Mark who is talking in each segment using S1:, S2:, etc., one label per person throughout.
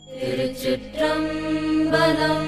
S1: திருச்சிற்றம்பலம்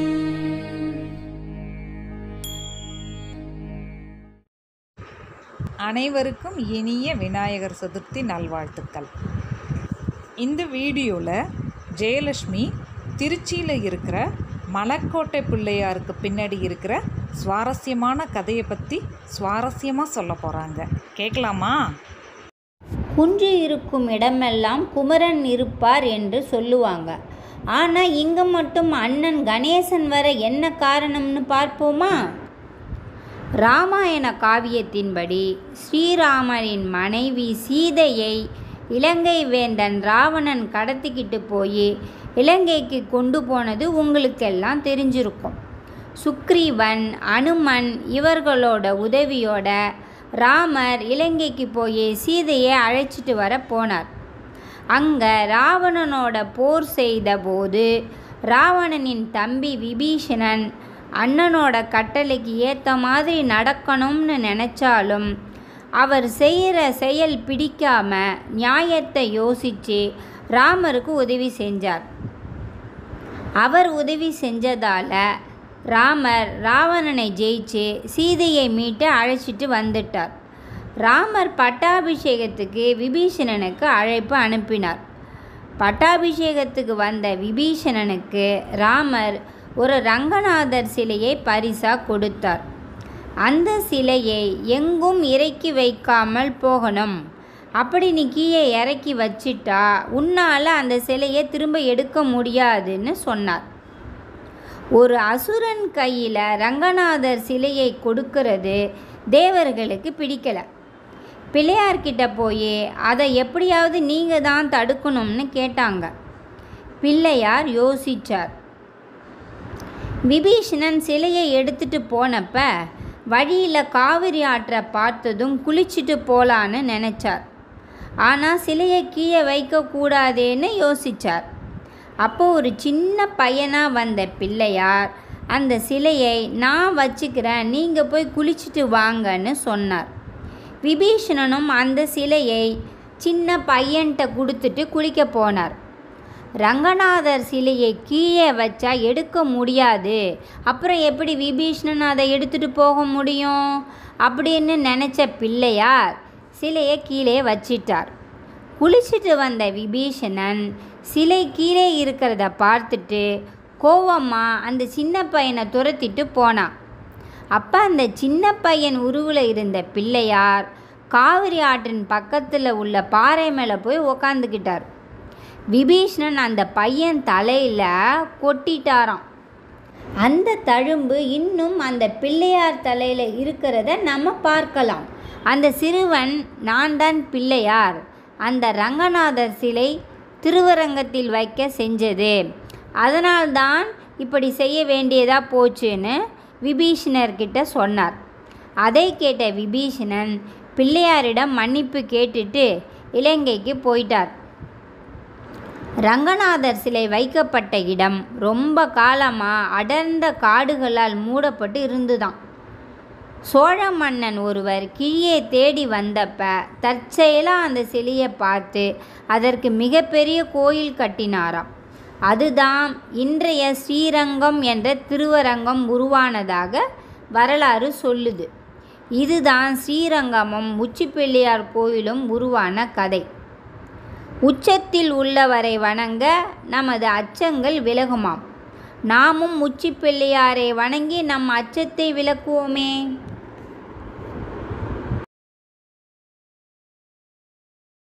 S2: அனைவருக்கும் இனிய விநாயகர் சதுர்த்தி நல்வாழ்த்துக்கள் இந்த வீடியோவில் ஜெயலட்சுமி திருச்சியில் இருக்கிற மலக்கோட்டை பிள்ளையாருக்கு பின்னாடி இருக்கிற சுவாரஸ்யமான கதையை பற்றி சுவாரஸ்யமாக சொல்ல போகிறாங்க கேட்கலாமா
S3: குன்று இருக்கும் இடமெல்லாம் குமரன் இருப்பார் என்று சொல்லுவாங்க ஆனால் இங்கே மட்டும் அண்ணன் கணேசன் வர என்ன காரணம்னு பார்ப்போமா ராமாயண காவியத்தின்படி ஸ்ரீராமரின் மனைவி சீதையை இலங்கை வேந்தன் ராவணன் கடத்திக்கிட்டு போய் இலங்கைக்கு கொண்டு போனது உங்களுக்கெல்லாம் தெரிஞ்சிருக்கும் சுக்ரீவன் அனுமன் இவர்களோட உதவியோட ராமர் இலங்கைக்கு போய் சீதையை அழைச்சிட்டு வர போனார் அங்கே ராவணனோட போர் செய்த போது ராவணனின் தம்பி விபீஷணன் அண்ணனோட கட்டளைக்கு ஏற்ற மாதிரி நடக்கணும்னு நினச்சாலும் அவர் செய்கிற செயல் பிடிக்காம நியாயத்தை யோசித்து ராமருக்கு உதவி செஞ்சார் அவர் உதவி செஞ்சதால் ராமர் ராவணனை ஜெயிச்சு சீதையை மீட்டு அழைச்சிட்டு வந்துட்டார் ராமர் பட்டாபிஷேகத்துக்கு விபீஷணனுக்கு அழைப்பு அனுப்பினார் பட்டாபிஷேகத்துக்கு வந்த விபீஷணனுக்கு ராமர் ஒரு ரங்கநாதர் சிலையை பரிசாக கொடுத்தார் அந்த சிலையை எங்கும் இறக்கி வைக்காமல் போகணும் அப்படி நீ கீழே இறக்கி வச்சிட்டா உன்னால் அந்த சிலையை திரும்ப எடுக்க முடியாதுன்னு சொன்னார் ஒரு அசுரன் கையில் ரங்கநாதர் சிலையை கொடுக்கறது தேவர்களுக்கு பிடிக்கல பிள்ளையார்கிட்ட போய் அதை எப்படியாவது நீங்கள் தான் தடுக்கணும்னு கேட்டாங்க பிள்ளையார் யோசிச்சார் விபீஷணன் சிலையை எடுத்துட்டு போனப்ப வழியில் காவிரி ஆற்றை பார்த்ததும் குளிச்சுட்டு போலான்னு நினச்சார் ஆனால் சிலையை கீழே வைக்கக்கூடாதேன்னு யோசிச்சார் அப்போ ஒரு சின்ன பையனாக வந்த பிள்ளையார் அந்த சிலையை நான் வச்சுக்கிறேன் நீங்கள் போய் குளிச்சுட்டு வாங்கன்னு சொன்னார் விபீஷணனும் அந்த சிலையை சின்ன பையன்கிட்ட கொடுத்துட்டு குளிக்க போனார் ரங்கநாதர் சிலையை கீழே வச்சா எடுக்க முடியாது அப்புறம் எப்படி விபீஷணன் அதை எடுத்துகிட்டு போக முடியும் அப்படின்னு நினச்ச பிள்ளையார் சிலையை கீழே வச்சிட்டார் குளிச்சுட்டு வந்த விபீஷணன் சிலை கீழே இருக்கிறத பார்த்துட்டு கோவமாக அந்த சின்ன பையனை துரத்திட்டு போனான் அப்போ அந்த சின்ன பையன் உருவில் இருந்த பிள்ளையார் காவிரி ஆற்றின் பக்கத்தில் உள்ள பாறை மேலே போய் உக்காந்துக்கிட்டார் விபீஷ்ணன் அந்த பையன் தலையில் கொட்டிட்டாராம் அந்த தழும்பு இன்னும் அந்த பிள்ளையார் தலையில் இருக்கிறத நம்ம பார்க்கலாம் அந்த சிறுவன் நான் தான் பிள்ளையார் அந்த ரங்கநாதர் சிலை திருவரங்கத்தில் வைக்க செஞ்சது அதனால்தான் இப்படி செய்ய வேண்டியதாக போச்சுன்னு விபீஷணர்கிட்ட சொன்னார் அதை கேட்ட விபீஷணன் பிள்ளையாரிடம் மன்னிப்பு கேட்டுட்டு இலங்கைக்கு போயிட்டார் ரங்கநாதர் சிலை வைக்கப்பட்ட இடம் ரொம்ப காலமாக அடர்ந்த காடுகளால் மூடப்பட்டு இருந்துதான் சோழ மன்னன் ஒருவர் கிழியை தேடி வந்தப்ப தற்செயலாக அந்த சிலையை பார்த்து அதற்கு மிகப்பெரிய கோயில் கட்டினாராம் அதுதான் இன்றைய ஸ்ரீரங்கம் என்ற திருவரங்கம் உருவானதாக வரலாறு சொல்லுது இதுதான் ஸ்ரீரங்கமும் உச்சிப்பிள்ளையார் கோயிலும் உருவான கதை உச்சத்தில் உள்ளவரை வணங்க நமது அச்சங்கள் விலகுமாம் நாமும் உச்சிப்பிள்ளையாரை வணங்கி நம் அச்சத்தை விலக்குவோமே